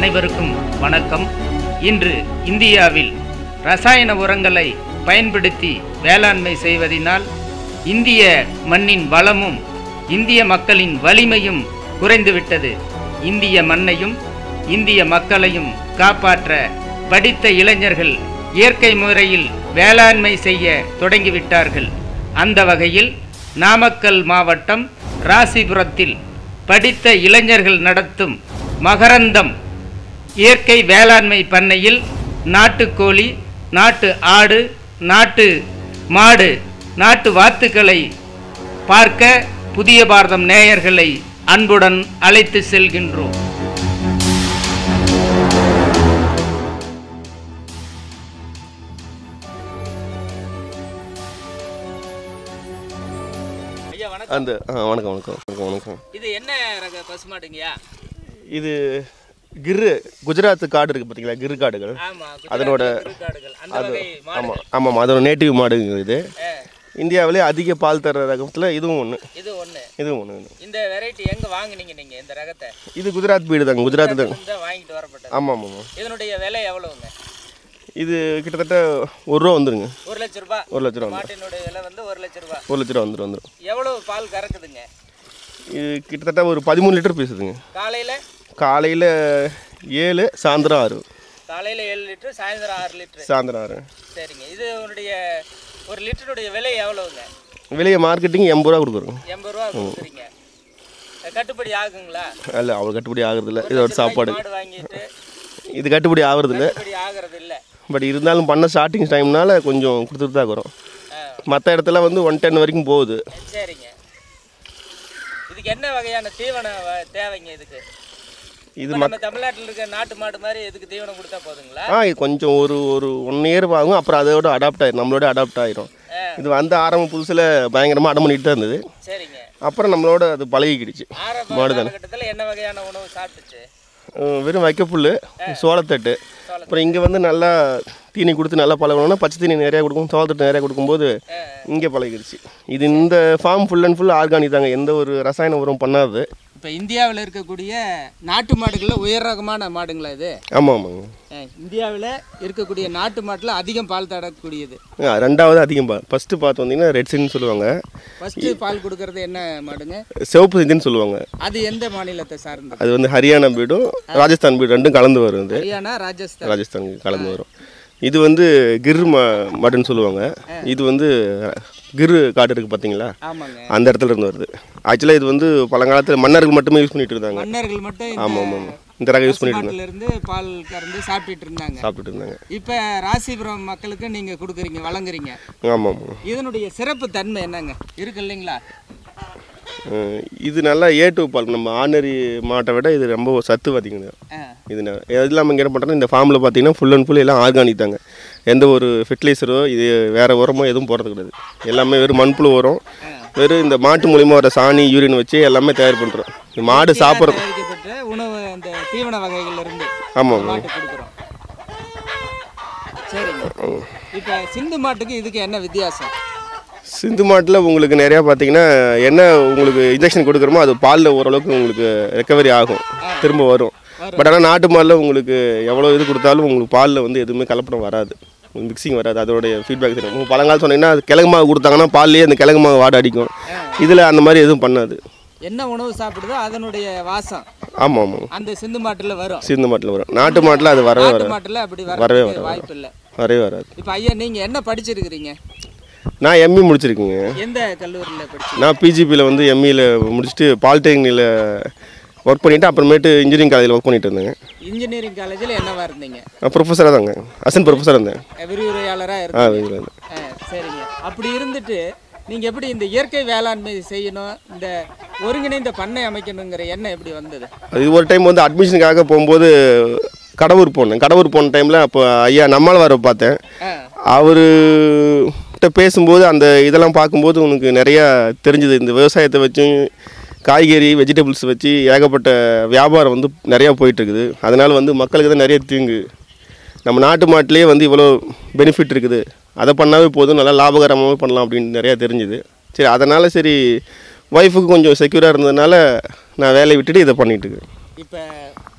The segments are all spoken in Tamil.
அனைவருக்கும் வணக்கம் இன்று இந்தியாவில் ரசாயன உரங்களை பயன்படுத்தி வேளாண்மை செய்வதினால் இந்திய மண்ணின் வளமும் இந்திய மக்களின் வலிமையும் குறைந்துவிட்டது இந்திய மண்ணையும் இந்திய மக்களையும் காப்பாற்ற படித்த இளைஞர்கள் இயற்கை முறையில் வேளாண்மை செய்ய தொடங்கிவிட்டார்கள் அந்த வகையில் நாமக்கல் மாவட்டம் ராசிபுரத்தில் படித்த இளைஞர்கள் நடத்தும் மகரந்தம் இயற்கை வேளாண்மை பண்ணையில் நாட்டுக்கோழி நாட்டு ஆடு நாட்டு மாடு நாட்டு வாத்துக்களை பார்க்க புதிய பாரதம் நேயர்களை அன்புடன் அழைத்து செல்கின்றோம் ஐயா வணக்கம் அந்த ஆ வணக்கம் வணக்கம் வணக்கம் வணக்கம் இது என்ன ரக பசுமாடுங்கய்யா இது கிரு குஜராத் காடு இருக்குது பார்த்தீங்களா கிரு காடுகள் ஆமா அதனோட குதிரைக்காடுகள். அந்த அது வகை மாடு ஆமாம் ஆமாம் அதோட நேட்டிவ் மாடுங்க இது ஆ, இந்தியாவிலே அதிக பால் தர ரகத்தில் இதுவும் ஒன்று இது ஒண்ணு இதுவும் ஒன்று இந்த வெரைட்டி எங்க வாங்குனீங்க நீங்க இந்த ரகத்தை இது குஜராத் பீடு தாங்க குஜராத் தாங்க இந்த வாங்கிட்டு வரப்பட்டது ஆமாம் ஆமாம் ஆமாம் இதனுடைய விலை எவ்வளவுங்க இது கிட்டத்தட்ட ஒரு ரூபா வந்துருங்க ஒரு லட்ச ரூபாய் ஒரு லட்ச ரூபா வந்துடும் மாட்டினுடைய விலை வந்து ஒரு லட்ச ரூபாய் ஒரு லட்ச ரூபா வந்துடும் வந்துடும் எவ்வளவு பால் கறக்குதுங்க இது கிட்டத்தட்ட ஒரு பதிமூணு லிட்டர் பேசுதுங்க காலையில காலையில் ஏழு சாயந்தரம் ஆறு காலையில ஏழு லிட்டர் சாயந்தரம் ஆறு லிட்டர் சாயந்தரம் ஆறு சரிங்க இது உன்னுடைய ஒரு லிட்டருடைய விலை எவ்வளவுங்க வெளியே மார்க்கெட்டிங் எண்பது ரூபா கொடுக்குறோங்க எண்பது ரூபா கொடுக்குறீங்க கட்டுப்படி ஆகுங்களா இல்லை அவ்வளோ கட்டுப்படி ஆகுறதில்ல இதோட சாப்பாடு மாடு வாங்கிட்டு இது கட்டுப்படி ஆகுறதில்ல கட்டுப்படி ஆகுறது இல்ல பட் இருந்தாலும் பண்ண ஸ்டார்டிங் டைம்னால கொஞ்சம் கொடுத்துட்டு தான் வரும் ஆ, மற்ற இடத்துல வந்து ஒன் டென் வரைக்கும் போகுது சரிங்க இதுக்கு என்ன வகையான தீவனம் வ- தேவைங்க இதுக்கு இது இப்ப நம்ம தமிழ்நாட்டில் இருக்க நாட்டு மாடு மாதிரி இதுக்கு தீவனம் கொடுத்தா போதுங்களா ஆ இது கொஞ்சம் ஒரு ஒரு ஒன் இயர் ஆகும் அப்புறம் அதோட அடாப்ட் ஆயிரும் நம்மளோட அடாப்ட் ஆயிரும் ஆ. இது வந்த ஆரம்ப புதுசில் பயங்கரமாக அடம் பண்ணிட்டு தான் இருந்தது சரிங்க அப்புறம் நம்மளோட அது பழகிக்கிடுச்சு ஆரம்ப மாடுதானே. காலகட்டத்தில் என்ன வகையான உணவு சாப்பிட்டுச்சு அஹ் வெறும் வைக்கப்புல் சோளத்தட்டு அப்புறம் இங்கே வந்து நல்லா தீனி கொடுத்து நல்லா பழகணும்னா பச்சை தீனி நிறையா கொடுக்கும் சோளத்தட்டு நிறையா கொடுக்கும்போது இங்கே பழகிடுச்சு இது இந்த farm full and full organic தாங்க எந்த ஒரு ரசாயன உரம் பண்ணாது இப்போ இந்தியாவில் இருக்கக்கூடிய நாட்டு மாடுகளில் உயர் ரகமான மாடுங்களா இது ஆமாம் ஆமாங்க இந்தியாவில் இருக்கக்கூடிய நாட்டு மாட்டில் அதிகம் பால் தரக்கூடியது ஆ, ரெண்டாவது அதிகம் பா ஃபஸ்ட்டு பார்த்து வந்தீங்கன்னா ரெட் சின்னு சொல்லுவாங்க ஃபஸ்ட்டு பால் கொடுக்கறது என்ன மாடுங்க சிவப்பு சிந்தின்னு சொல்லுவாங்க அது எந்த மாநிலத்தை சார்ந்தது அது வந்து ஹரியானா பீடும் ராஜஸ்தான் பீடு ரெண்டும் கலந்து வரும் இது ஹரியானா ராஜஸ்தான் ராஜஸ்தான் கலந்து வரும் இது வந்து கிர் ம மாடுன்னு சொல்லுவாங்க இது வந்து கிர் காடு இருக்குது பார்த்தீங்களா ஆமாங்க அந்த இடத்துல இருந்து வருது ஆக்சுவலாக இது வந்து பழங்காலத்தில் மன்னர்கள் மட்டுமே யூஸ் பண்ணிட்டு இருந்தாங்க மன்னர்கள் மட்டும் ஆமாம் ஆமாம் ஆமாம் இந்த ரகம் யூஸ் பண்ணிட்டு இருந்தாங்க மாட்டுல இருந்து பால் கறந்து சாப்பிட்டுட்டு இருந்தாங்க சாப்பிட்டுட்டு இருந்தாங்க இப்போ ராசிபுரம் மக்களுக்கு நீங்கள் கொடுக்குறீங்க வழங்குறீங்க ஆமாம் ஆமாம் இதனுடைய சிறப்பு தன்மை என்னங்க இருக்கு இல்லைங்களா அஹ் இது நல்லா ஏ டூ பால் நம்ம ஆர்டினரி மாட்டை விட இது ரொம்ப சத்து அதிகம் ஆ இது நான் இது இல்லாமல் இங்கே என்ன பண்ணுறேன்னா இந்த ஃபார்மில் பார்த்தீங்கன்னா ஃபுல் அண்ட் ஃபுல் எல்லாம் ஆர்கானிக் தாங்க எந்த ஒரு ஃபெர்டிலைசரோ இது வேறு உரமோ எதுவும் போடுறது கிடையாது எல்லாமே வெறும் மண்புழு உரம் வெறும் இந்த மாட்டு மூலிமா வர சாணி யூரின் வச்சு எல்லாமே தயார் பண்ணுறோம் இந்த மாடு சாப்பிட்றது தயாரிக்கப்பட்ட உணவு அந்த தீவன வகைகள்ல இருந்து ஆமாம் ஆமாம் மாட்டு கொடுக்குறோம் சரிங்க இப்போ சிந்து மாட்டுக்கு இதுக்கு என்ன வித்தியாசம் சிந்து மாட்டில் உங்களுக்கு நிறையா பார்த்தீங்கன்னா என்ன உங்களுக்கு இன்ஜெக்ஷன் கொடுக்குறோமோ அது பாலில் ஓரளவுக்கு உங்களுக்கு ரெக்கவரி ஆகும் திரும்ப வரும் பட் ஆனால் நாட்டு மாடில் உங்களுக்கு எவ்வளோ இது கொடுத்தாலும் உங்களுக்கு பாலில் வந்து எதுவுமே கலப்படம் வராது மிக்சிங் வராது அதோடைய ஃபீட்பேக் தெரியும் உங்கள் பழங்காலம் சொன்னீங்கன்னா அது கிழங்கு மாவு கொடுத்தாங்கன்னா பால்லேயே அந்த கிழங்கு மாவு வாடை அடிக்கும் இதில் அந்த மாதிரி எதுவும் பண்ணாது என்ன உணவு சாப்பிடுதோ அதனுடைய வாசம் ஆமாம் ஆமாம் அந்த சிந்து மாட்டுல வரும் சிந்து மாட்டில் வரும் நாட்டு மாட்டில் அது வரவே நாட்டு வராது மாட்டுல அப்படி வரவே வர வராது. வாய்ப்பு இல்லை வரவே வராது இப்போ ஐயா நீங்க என்ன படிச்சிருக்கிறீங்க நான் எம்இ முடிச்சிருக்கேங்க எந்த கல்லூரியில் படிச்சு நான் பிஜிபியில் வந்து எம்இயில் முடிச்சுட்டு பாலிடெக்னிக்கில் ஒர்க் பண்ணிவிட்டு அப்புறமேட்டு இன்ஜினியரிங் காலேஜில் ஒர்க் பண்ணிட்டு இருந்தேங்க இன்ஜினியரிங் காலேஜில் என்னவா இருந்தீங்க நான் ப்ரொஃபஸராக தாங்க அசன் ப்ரொஃபஸராக இருந்தேன் விரிவுரையாளராக ஆ இருந்தீங்க இதில் இருந்தேன் ஆ, சரிங்க அப்படி இருந்துட்டு நீங்கள் எப்படி இந்த இயற்கை வேளாண்மை செய்யணும் இந்த ஒருங்கிணைந்த பண்ணை அமைக்கணுங்கிற எண்ணம் எப்படி வந்தது அது ஒரு டைம் வந்து அட்மிஷனுக்காக போகும்போது கடவுர் போனேன் கடவுர் போன டைமில் அப்போ ஐயா நம்மால் வர பார்த்தேன் ஆ அவர்கிட்ட பேசும்போது அந்த இதெல்லாம் பார்க்கும்போது உனக்கு நிறையா தெரிஞ்சுது இந்த விவசாயத்தை வச்சும் காய்கறி வெஜிடபிள்ஸ் வச்சு ஏகப்பட்ட வியாபாரம் வந்து நிறையா போயிட்டுருக்குது அதனால் வந்து மக்களுக்கு தான் நிறைய தீங்கு நம்ம நாட்டு மாட்டிலேயே வந்து இவ்வளோ பெனிஃபிட் இருக்குது அதை பண்ணாவே போதும் நல்லா லாபகரமாகவே பண்ணலாம் அப்படின்னு நிறையா தெரிஞ்சுது சரி அதனால் சரி ஒய்ஃபுக்கு கொஞ்சம் செக்யூராக இருந்ததுனால நான் வேலையை விட்டுட்டு இதை பண்ணிட்டு இருக்கேன் இப்போ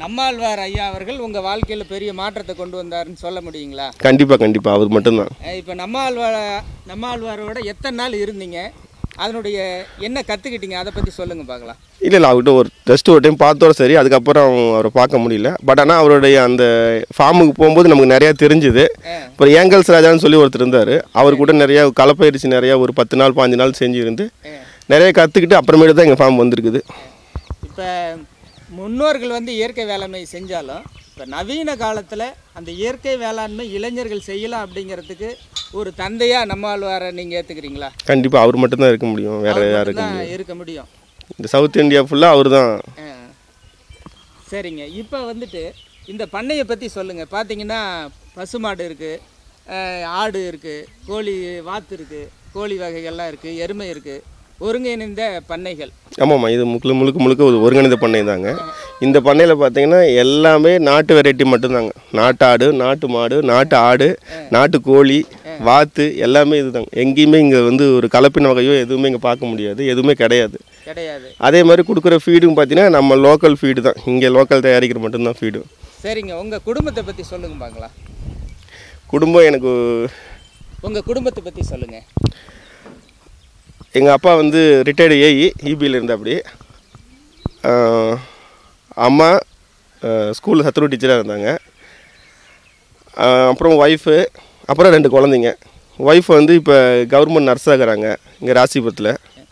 நம்மாழ்வார் ஐயா அவர்கள் உங்கள் வாழ்க்கையில் பெரிய மாற்றத்தை கொண்டு வந்தாருன்னு சொல்ல முடியுங்களா கண்டிப்பாக கண்டிப்பாக அவர் மட்டும்தான் இப்போ நம்மாழ்வார் நம்மாழ்வாரோட எத்தனை நாள் இருந்தீங்க அதனுடைய என்ன கற்றுக்கிட்டீங்க அதை பற்றி சொல்லுங்கள் பார்க்கலாம் இல்லை இல்லை அவர்கிட்ட ஒரு ஜஸ்ட் ஒரு டைம் பார்த்தோட சரி அதுக்கப்புறம் அவரை பார்க்க முடியல பட் ஆனால் அவருடைய அந்த ஃபார்முக்கு போகும்போது நமக்கு நிறையா தெரிஞ்சுது ஆ. அப்புறம் ஏங்கல்ஸ் ராஜான்னு சொல்லி ஒருத்தர் இருந்தார் அவர் கூட நிறையா களப்பயிற்சி நிறையா ஒரு பத்து நாள் பாஞ்சு நாள் செஞ்சு இருந்து ஆ. நிறைய கற்றுக்கிட்டு அப்புறமேட்டு தான் எங்கள் ஃபார்ம் வந்திருக்குது இப்போ முன்னோர்கள் வந்து இயற்கை வேளாண்மை செஞ்சாலும் இப்போ நவீன காலத்தில் அந்த இயற்கை வேளாண்மை இளைஞர்கள் செய்யலாம் அப்படிங்கிறதுக்கு ஒரு தந்தையாக நம்மாழ்வாரை நீங்கள் ஏற்றுக்கிறீங்களா கண்டிப்பாக அவர் மட்டும்தான் இருக்க முடியும் வேறு யாருக்கு தான் இருக்க முடியும் இந்த சவுத் இந்தியா ஃபுல்லாக அவர் தான் ஆ. சரிங்க இப்போ வந்துட்டு இந்த பண்ணையை பற்றி சொல்லுங்கள் பார்த்தீங்கன்னா பசுமாடு இருக்குது ஆடு இருக்குது கோழி வாத்து இருக்குது கோழி வகைகள்லாம் இருக்குது எருமை இருக்குது ஒருங்கிணைந்த பண்ணைகள் ஆமாம்மா இது முழுக்க முழுக்க முழுக்க ஒரு ஒருங்கிணைந்த பண்ணை தாங்க இந்த பண்ணையில் பார்த்தீங்கன்னா எல்லாமே நாட்டு வெரைட்டி மட்டும்தாங்க நாட்டு ஆடு நாட்டு மாடு நாட்டு ஆடு நாட்டு கோழி வாத்து எல்லாமே இதுதாங்க எங்கேயுமே இங்கே வந்து ஒரு கலப்பின வகையோ எதுவுமே இங்கே பார்க்க முடியாது எதுவுமே கிடையாது கிடையாது அதே மாதிரி கொடுக்குற ஃபீடும் பார்த்தீங்கன்னா நம்ம லோக்கல் ஃபீடு தான் இங்கே லோக்கல் தயாரிக்கிற மட்டும்தான் ஃபீடு சரிங்க உங்கள் குடும்பத்தை பற்றி சொல்லுங்க பார்க்கலாம் குடும்பம் எனக்கு உங்கள் குடும்பத்தை பற்றி சொல்லுங்கள் எங்கள் அப்பா வந்து ரிட்டையர்டு ஏஇ இபியில் இருந்தாப்படி அம்மா ஸ்கூலில் சத்துரு டீச்சராக இருந்தாங்க ஆஹ் அப்புறம் ஒய்ஃபு அப்புறம் ரெண்டு குழந்தைங்க ஒய்ஃப் வந்து இப்போ கவர்மெண்ட் நர்ஸாக இருக்கிறாங்க இங்கே ராசிபுரத்தில்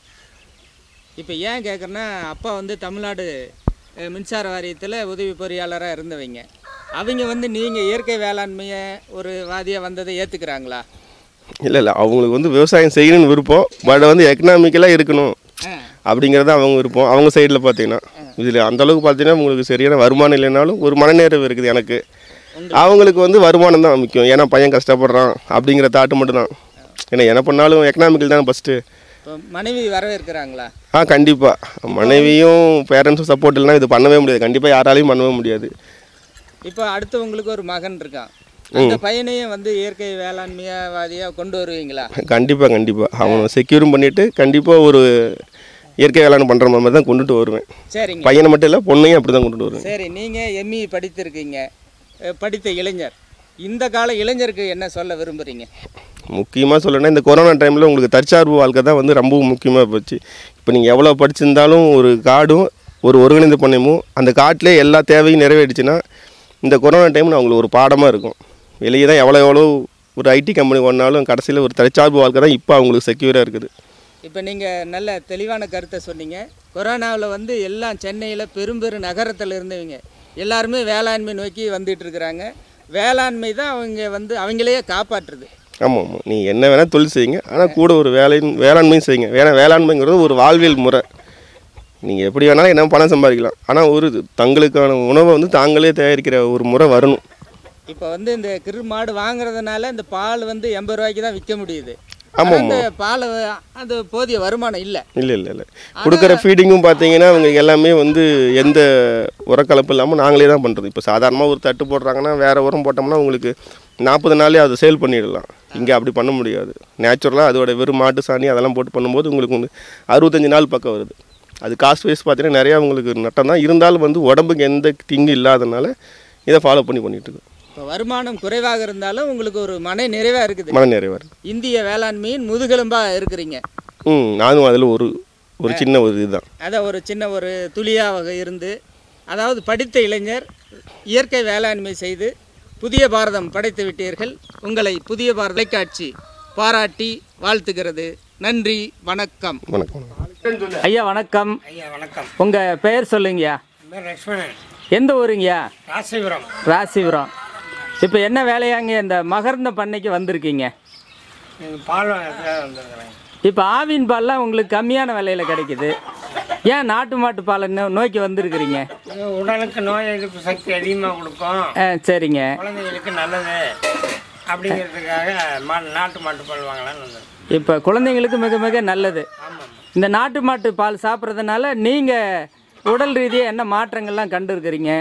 இப்போ ஏன் கேட்குறேன்னா அப்பா வந்து தமிழ்நாடு அஹ், மின்சார வாரியத்தில் உதவி பொறியாளராக இருந்தவங்க அவங்க வந்து நீங்கள் இயற்கை வேளாண்மையை ஒரு வாதியாக வந்ததை ஏற்றுக்கிறாங்களா இல்லை இல்லை அவங்களுக்கு வந்து விவசாயம் செய்யணும்னு விருப்பம் பட் வந்து எக்கனாமிக்கலாக இருக்கணும் ஆ அப்படிங்கிறது அவங்க விருப்பம் அவங்க சைடில் பார்த்தீங்கன்னா இதில் அந்தளவுக்கு பார்த்தீங்கன்னா உங்களுக்கு சரியான வருமானம் இல்லைனாலும் ஒரு மனநேரம் இருக்குது எனக்கு அவங்களுக்கு வந்து வருமானம் தான் முக்கியம் ஏன்னா பையன் கஷ்டப்படுறான் அப்படிங்கிற தாட்டு மட்டும்தான் ஏன்னா என்ன பண்ணாலும் எக்கனாமிக்கல் தான் ஃபஸ்ட்டு இப்போ மனைவி வரவேற்கிறாங்களா ஆ கண்டிப்பாக மனைவியும் பேரண்ட்ஸும் சப்போர்ட் இல்லைனா இது பண்ணவே முடியாது கண்டிப்பாக யாராலையும் பண்ணவே முடியாது இப்போ அடுத்து உங்களுக்கு ஒரு மகன் இருக்கான் அந்த பையனையும் வந்து இயற்கை வேளாண்மையாவாதியாக கொண்டு வருவீங்களா கண்டிப்பாக கண்டிப்பாக அவனை செக்யூரும் பண்ணிவிட்டு கண்டிப்பாக ஒரு இயற்கை வேளாண் பண்ணுற மாதிரி தான் கொண்டுட்டு வருவேன் சரிங்க பையனை மட்டும் இல்லை பொண்ணையும் அப்படி தான் கொண்டுட்டு வருவேன் சரி நீங்கள் எம்இ படித்திருக்கீங்க அஹ், படித்த இளைஞர் இந்த கால இளைஞருக்கு என்ன சொல்ல விரும்புகிறீங்க முக்கியமாக சொல்லணும்னா இந்த கொரோனா டைமில் உங்களுக்கு தற்சார்பு வாழ்க்கை தான் வந்து ரொம்ப முக்கியமாக போச்சு இப்போ நீங்கள் எவ்வளோ படிச்சிருந்தாலும் ஒரு காடும் ஒரு ஒருங்கிணைந்த பண்ணையும் அந்த காட்டிலே எல்லா தேவையும் நிறைவேறிச்சுன்னா இந்த கொரோனா டைம் அவங்களுக்கு ஒரு பாடமாக இருக்கும் வெளியே தான் எவ்வளோ எவ்வளோ ஒரு ஐடி கம்பெனி ஒன்றாலும் கடைசியில் ஒரு தற்சார்பு வாழ்க்கை தான் இப்போ அவங்களுக்கு செக்யூராக இருக்குது இப்போ நீங்கள் நல்ல தெளிவான கருத்தை சொன்னீங்க கொரோனாவில் வந்து எல்லாம் சென்னையில் பெரும்பெரு நகரத்தில் இருந்தவங்க எல்லாருமே வேளாண்மை நோக்கி வந்துட்டு இருக்கிறாங்க வேளாண்மை தான் அவங்க வந்து அவங்களையே காப்பாற்றுது ஆமாம் ஆமாம் நீங்கள் என்ன வேணால் தொழில் செய்யுங்க ஆனால் கூட ஒரு வேலையும் வேளாண்மையும் செய்யுங்க ஏன்னா வேளாண்மைங்கிறது ஒரு வாழ்வியல் முறை நீங்கள் எப்படி வேணாலும் என்ன பணம் சம்பாதிக்கலாம் ஆனால் ஒரு தங்களுக்கான உணவை வந்து தாங்களே தயாரிக்கிற ஒரு முறை வரணும் இப்போ வந்து இந்த கிரு மாடு வாங்குறதுனால இந்த பால் வந்து எண்பது ரூபாய்க்கு தான் விற்க முடியுது ஆமாம் ஆனா இந்த பால் அது போதிய வருமானம் இல்லை இல்லை இல்லை இல்லை கொடுக்குற ஃபீடிங்கும் பார்த்தீங்கன்னா அவங்க எல்லாமே வந்து எந்த உரக்கலப்பு இல்லாமல் நாங்களே தான் பண்ணுறது இப்போ சாதாரணமாக ஒரு தட்டு போடுறாங்கன்னா வேறு உரம் போட்டோம்னா உங்களுக்கு நாற்பது நாளே அதை சேல் பண்ணிடலாம் இங்கே அப்படி பண்ண முடியாது நேச்சுரலாக அதோட வெறும் மாட்டு சாணி அதெல்லாம் போட்டு பண்ணும்போது உங்களுக்கு வந்து அறுபத்தஞ்சு நாள் பக்கம் வருது அது காஸ்ட் வைஸ் பார்த்தீங்கன்னா நிறையா உங்களுக்கு நட்டம் தான் இருந்தாலும் வந்து உடம்புக்கு எந்த திங்கு இல்லாதனால இதை ஃபாலோ பண்ணி பண்ணிட்டு இருக்கோம் இப்போ வருமானம் குறைவாக இருந்தாலும் உங்களுக்கு ஒரு மன நிறைவாக இருக்குது மன நிறைவாக இருக்கு இந்திய வேளாண்மையின் முதுகெலும்பாக இருக்கிறீங்க ம் நானும் அதில் ஒரு ஒரு சின்ன ஒரு இதுதான் அதை ஒரு சின்ன ஒரு துளியாக இருந்து அதாவது படித்த இளைஞர் இயற்கை வேளாண்மை செய்து புதிய பாரதம் படைத்து விட்டீர்கள் உங்களை புதிய பாரத தொலைக்காட்சி பாராட்டி வாழ்த்துகிறது நன்றி வணக்கம் வணக்கம் வணக்கம் ஐயா வணக்கம் ஐயா வணக்கம் உங்கள் பெயர் சொல்லுங்கய்யா என் பேர் லக்ஷ்மணன் எந்த ஊருங்கய்யா ராசிபுரம் ராசிபுரம் இப்போ என்ன வேலையாங்க இந்த மகர்ந்த பண்ணைக்கு வந்திருக்கீங்க நீங்கள் பால் வாங்கிறதுக்காக வந்திருக்கிறேன் இப்போ ஆவின் பால்லாம் உங்களுக்கு கம்மியான விலையில் கிடைக்குது ஏன் நாட்டு மாட்டு பாலை நோ- நோக்கி வந்திருக்கிறீங்க இது உடலுக்கு நோய் எதிர்ப்பு சக்தி அதிகமாக கொடுக்கும் ஆ சரிங்க குழந்தைங்களுக்கு நல்லது அப்படிங்கிறதுக்காக மா நாட்டு மாட்டு பால் வாங்கலாம்னு வந்தேன் இப்போ குழந்தைங்களுக்கு மிக மிக நல்லது ஆமாம் இந்த நாட்டு மாட்டு பால் சாப்பிட்றதுனால நீங்கள் உடல் ரீதியாக என்ன மாற்றங்கள்லாம் கண்டு இருக்கிறீங்க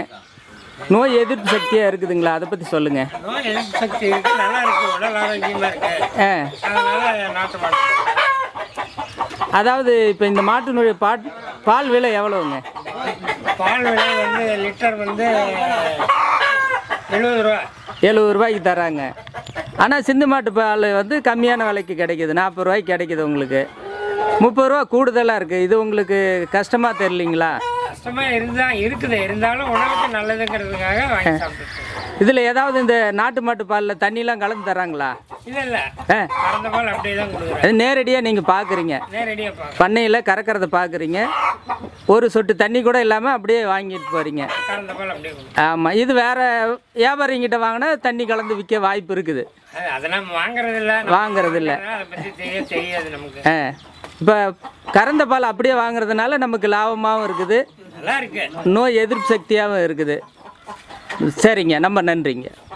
நோய் எதிர்ப்பு சக்தியாக இருக்குதுங்களா அதை பற்றி சொல்லுங்கள் நோய் எதிர்ப்பு சக்தி இருக்குது நல்லா இருக்குது உடல் ஆரோக்கியமாக இருக்குது ஆ அதனால் நாட்டு மாட்டு பால் அதாவது இப்போ இந்த மாட்டினுடைய பாட் பால் விலை எவ்வளவுங்க பால் விலை வந்து லிட்டர் வந்து எழுபது ரூபா எழுபது ரூபாய்க்கு தராங்க ஆனால் சிந்து மாட்டு பால் வந்து கம்மியான விலைக்கு கிடைக்குது நாற்பது ரூபாய்க்கு கிடைக்குது உங்களுக்கு முப்பது ரூபா கூடுதலாக இருக்குது இது உங்களுக்கு கஷ்டமாக தெரியலிங்களா கஷ்டமாக இருந்தால் இருக்குது இருந்தாலும் உணவுக்கு நல்லதுங்கிறதுக்காக வாங்கி சாப்பிட்டுருக்கோம் இதில் ஏதாவது இந்த நாட்டு மாட்டு பாலில் தண்ணிலாம் கலந்து தராங்களா இல்லை இல்லை ஆ கறந்த பால் அப்படியே தான் கொடுக்குறேன் அது நேரடியாக நீங்கள் பார்க்குறீங்க நேரடியாக பார்க்க பண்ணையில் கறக்கிறத பார்க்குறீங்க ஒரு சொட்டு தண்ணி கூட இல்லாமல் அப்படியே வாங்கிட்டு போகிறீங்க கறந்த பால் அப்படியே கொடுக்குறேன் ஆமாம் இது வேறு வியாபாரிங்கிட்ட வாங்கினா தண்ணி கலந்து விற்க வாய்ப்பு இருக்குது அது அதெல்லாம் வாங்குறது இல்லை வாங்குறது இல்ல. அதை பற்றி தெரிய தெரியாது நமக்கு ஆ இப்போ கறந்த பால் அப்படியே வாங்குறதுனால நமக்கு லாபமாகவும் இருக்குது நல்லா இருக்கு நோய் எதிர்ப்பு சக்தியாகவும் இருக்குது சரிங்க ரொம்ப நன்றிங்க